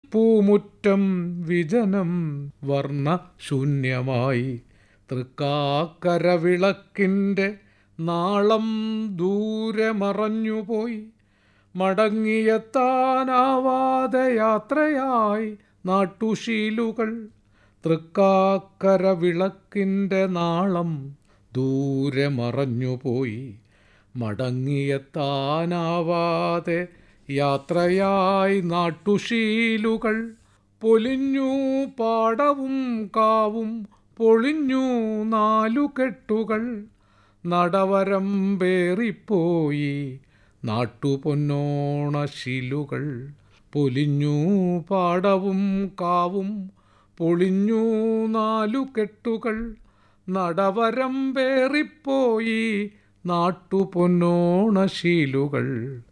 പൂമുറ്റം വിജനം വർണ്ണശൂന്യമായി തൃക്കാക്കര വിളക്കിൻ്റെ നാളം ദൂരെ മറഞ്ഞുപോയി മടങ്ങിയെത്താനാവാതെ യാത്രയായി നാട്ടുശീലുകൾ തൃക്കാക്കര വിളക്കിൻ്റെ നാളം ദൂരെ മറഞ്ഞുപോയി മടങ്ങിയെത്താനാവാതെ യാത്രയായി നാട്ടുശീലുകൾ പൊലിഞ്ഞു പാടവും കാവും പൊളിഞ്ഞു നാലു കെട്ടുകൾ നടവരം പേറിപ്പോയി നാട്ടുപൊന്നോണശിലുകൾ പൊലിഞ്ഞു പാടവും കാവും പൊളിഞ്ഞു നാലു കെട്ടുകൾ നടവരം പേറിപ്പോയി നാട്ടുപൊന്നോണശീലുകൾ